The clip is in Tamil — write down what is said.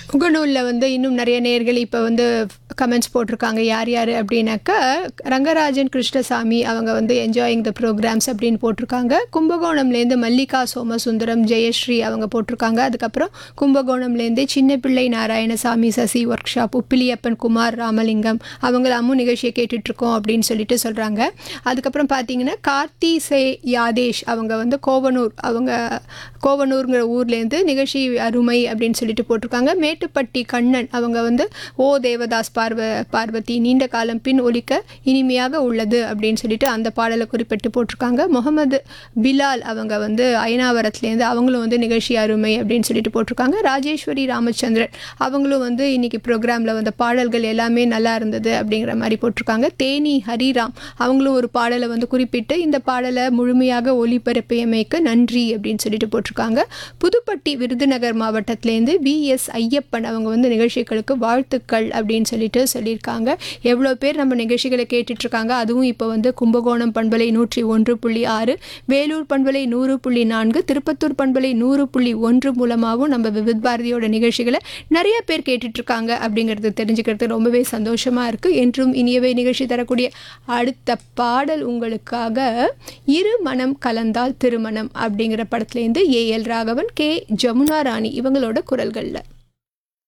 முகநூலில் வந்து இன்னும் நிறைய நேர்கள் இப்போ வந்து கமெண்ட்ஸ் போட்டிருக்காங்க யார் யார் அப்படின்னாக்கா ரங்கராஜன் கிருஷ்ணசாமி அவங்க வந்து என்ஜாயிங் த ப்ரோக்ராம்ஸ் அப்படின்னு போட்டிருக்காங்க கும்பகோணம்லேருந்து மல்லிகா சோமசுந்தரம் ஜெயஸ்ரீ அவங்க போட்டிருக்காங்க அதுக்கப்புறம் கும்பகோணம்லேருந்து சின்ன பிள்ளை நாராயணசாமி சசி ஒர்க் ஷாப் உப்பிலியப்பன் குமார் ராமலிங்கம் அவங்களாமும் நிகழ்ச்சியை கேட்டுட்ருக்கோம் அப்படின்னு சொல்லிட்டு சொல்கிறாங்க அதுக்கப்புறம் பார்த்தீங்கன்னா கார்த்தி சே யாதேஷ் அவங்க வந்து கோவனூர் அவங்க கோவனூருங்கிற ஊர்லேருந்து நிகழ்ச்சி அருமை அப்படின்னு சொல்லிட்டு போட்டிருக்காங்க மேட்டுப்பட்டி கண்ணன் அவங்க வந்து ஓ தேவதாஸ் பார்வ பார்வதி நீண்ட காலம் பின் ஒலிக்க இனிமையாக உள்ளது அப்படின்னு சொல்லிட்டு அந்த பாடலை குறிப்பிட்டு போட்டிருக்காங்க முகமது பிலால் அவங்க வந்து அயனாவரத்துலேருந்து அவங்களும் வந்து நிகழ்ச்சி அருமை அப்படின்னு சொல்லிட்டு போட்டிருக்காங்க ராஜேஸ்வரி ராமச்சந்திரன் அவங்களும் வந்து இன்னைக்கு ப்ரோக்ராமில் வந்த பாடல்கள் எல்லாமே நல்லா இருந்தது அப்படிங்கிற மாதிரி போட்டிருக்காங்க தேனி ஹரிராம் அவங்களும் ஒரு பாடலை வந்து குறிப்பிட்டு இந்த பாடலை முழுமையாக ஒளிபரப்பியமைக்கு நன்றி அப்படின்னு சொல்லிட்டு போட்டிருக்காங்க புதுப்பட்டி விருதுநகர் மாவட்டத்திலேருந்து வி எஸ் ஐயப்பன் அவங்க வந்து நிகழ்ச்சிகளுக்கு வாழ்த்துக்கள் அப்படின்னு சொல்லிட்டு சொல்லியிருக்காங்க எவ்வளோ பேர் நம்ம நிகழ்ச்சிகளை கேட்டுட்ருக்காங்க அதுவும் இப்போ வந்து கும்பகோணம் பண்பலை நூற்றி ஒன்று புள்ளி ஆறு வேலூர் பண்பலை நூறு புள்ளி நான்கு திருப்பத்தூர் பண்பலை நூறு புள்ளி ஒன்று மூலமாகவும் நம்ம விவித் பாரதியோட நிகழ்ச்சிகளை நிறைய பேர் கேட்டுட்ருக்காங்க அப்படிங்கிறது தெரிஞ்சுக்கிறது ரொம்பவே சந்தோஷமாக இருக்குது என்றும் இனியவை நிகழ்ச்சி தரக்கூடிய அடுத்த பாடல் உங்களுக்காக இரு மனம் கலந்தால் திருமணம் அப்படிங்கிற படத்துலேருந்து A L Raghavan K Jamuna Rani இவங்களோட குரல்களில்